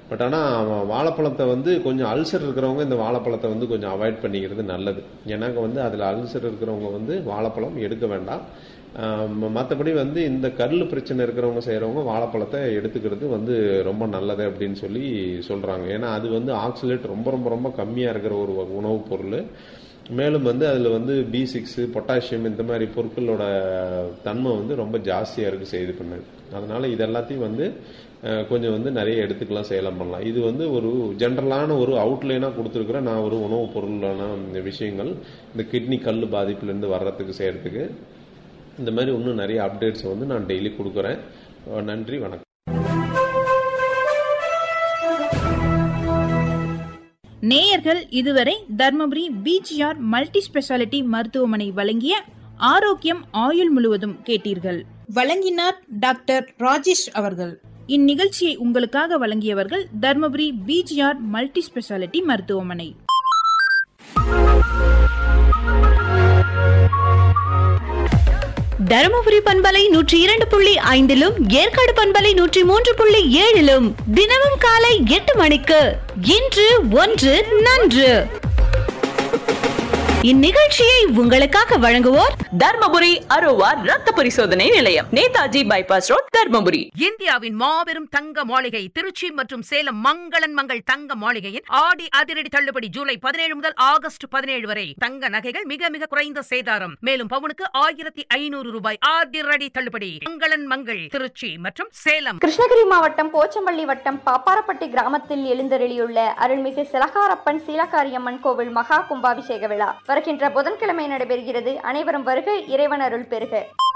but ஆனால் வாழைப்பழத்தை வந்து கொஞ்சம் அல்சர் இருக்கிறவங்க இந்த வாழைப்பழத்தை வந்து கொஞ்சம் அவாய்ட் பண்ணிக்கிறது நல்லது ஏன்னா வந்து அதில் அல்சர் இருக்கிறவங்க வந்து வாழைப்பழம் எடுக்க வேண்டாம் மற்றபடி வந்து இந்த கல் பிரச்சனை இருக்கிறவங்க செய்கிறவங்க வாழைப்பழத்தை எடுத்துக்கிறது வந்து ரொம்ப நல்லது அப்படின்னு சொல்லி சொல்கிறாங்க ஏன்னா அது வந்து ஆக்சிலேட் ரொம்ப ரொம்ப ரொம்ப கம்மியாக இருக்கிற ஒரு உணவுப் பொருள் மேலும் வந்து அதில் வந்து பி சிக்ஸு பொட்டாசியம் இந்த மாதிரி பொருட்களோட தன்மை வந்து ரொம்ப ஜாஸ்தியாக இருக்குது செய்து பண்ணது அதனால இது எல்லாத்தையும் வந்து அஹ், கொஞ்சம் வந்து நிறைய எடுத்துக்கலாம் சேலம் பண்ணலாம் இது வந்து ஒரு ஜென்ரலான ஒரு அவுட்லைனாக கொடுத்துருக்குற நான் ஒரு உணவுப் பொருளான இந்த விஷயங்கள் இந்த கிட்னி கல் பாதிப்புலேருந்து வர்றதுக்கு செய்கிறதுக்கு இந்த மாதிரி இன்னும் நிறைய அப்டேட்ஸ் வந்து நான் டெய்லி கொடுக்குறேன் அஹ், நன்றி வணக்கம் நேயர்கள் இதுவரை தர்மபுரி பிஜிஆர் மல்டி ஸ்பெஷாலிட்டி மருத்துவமனை வழங்கிய ஆரோக்கியம் ஆயுள் முழுவதும் கேட்டீர்கள் வழங்கினார் டாக்டர் ராஜேஷ் அவர்கள் இந்நிகழ்ச்சியை உங்களுக்காக வழங்கியவர்கள் தர்மபுரி பிஜிஆர் மல்டி ஸ்பெஷாலிட்டி மருத்துவமனை தருமபுரி பண்பலை நூற்றி இரண்டு புள்ளி ஐந்திலும் ஏற்காடு பண்பலை நூற்றி மூன்று புள்ளி ஏழிலும் தினமும் காலை எட்டு மணிக்கு இன்று ஒன்று நன்று இந்நிகழ்ச்சியை உங்களுக்காக வழங்குவோர் தர்மபுரி அரோவா ரத்த பரிசோதனை நிலையம் நேதாஜி பைபாஸ் ரோட் தர்மபுரி இந்தியாவின் மாபெரும் தங்க மாளிகை திருச்சி மற்றும் சேலம் மங்களன் மங்கள் தங்க மாளிகையின் ஆடி அதிரடி தள்ளுபடி ஜூலை பதினேழு முதல் ஆகஸ்ட் பதினேழு வரை தங்க நகைகள் மிக மிக குறைந்த சேதாரம் மேலும் பவுனுக்கு ஆயிரத்தி ஐநூறு ரூபாய் அதிரடி தள்ளுபடி மங்களன் மங்கள் திருச்சி மற்றும் சேலம் கிருஷ்ணகிரி மாவட்டம் போச்சம்பள்ளி வட்டம் பாப்பாரப்பட்டி கிராமத்தில் எழுந்தருளியுள்ள அருள்மிகு சிலகாரப்பன் சீலகாரியம்மன் கோவில் மகா கும்பாபிஷேக விழா வருகின்ற புதன்கிழமை நடைபெறுகிறது அனைவரும் வருக இறைவன் அருள் பெறுக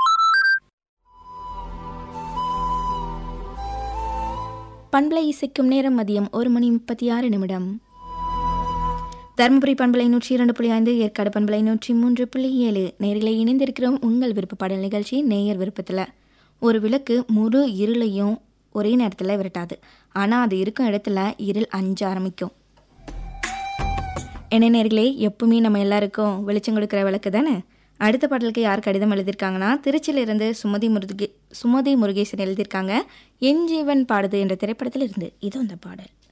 பண்பலை இசைக்கும் நேரம் மதியம் ஒரு மணி முப்பத்தி ஆறு நிமிடம் தருமபுரி பண்பலை நூற்றி இரண்டு புள்ளி ஐந்து ஏற்காடு பண்பலை நூற்றி மூன்று புள்ளி ஏழு நேரில் இணைந்திருக்கிறோம் உங்கள் விருப்ப பாடல் நிகழ்ச்சி நேயர் விருப்பத்தில் ஒரு விளக்கு முழு இருளையும் ஒரே நேரத்தில் விரட்டாது ஆனால் அது இருக்கும் இடத்துல இருள் அஞ்ச ஆரம்பிக்கும் என்ன நேர்களே எப்பவுமே நம்ம எல்லாருக்கும் வெளிச்சம் கொடுக்குற விளக்கு தானே அடுத்த பாடலுக்கு யார் கடிதம் எழுதியிருக்காங்கன்னா திருச்சியிலிருந்து சுமதி முருகே சுமதி முருகேசன் எழுதியிருக்காங்க என் ஜீவன் பாடுது என்ற திரைப்படத்தில் இருந்து இது அந்த பாடல்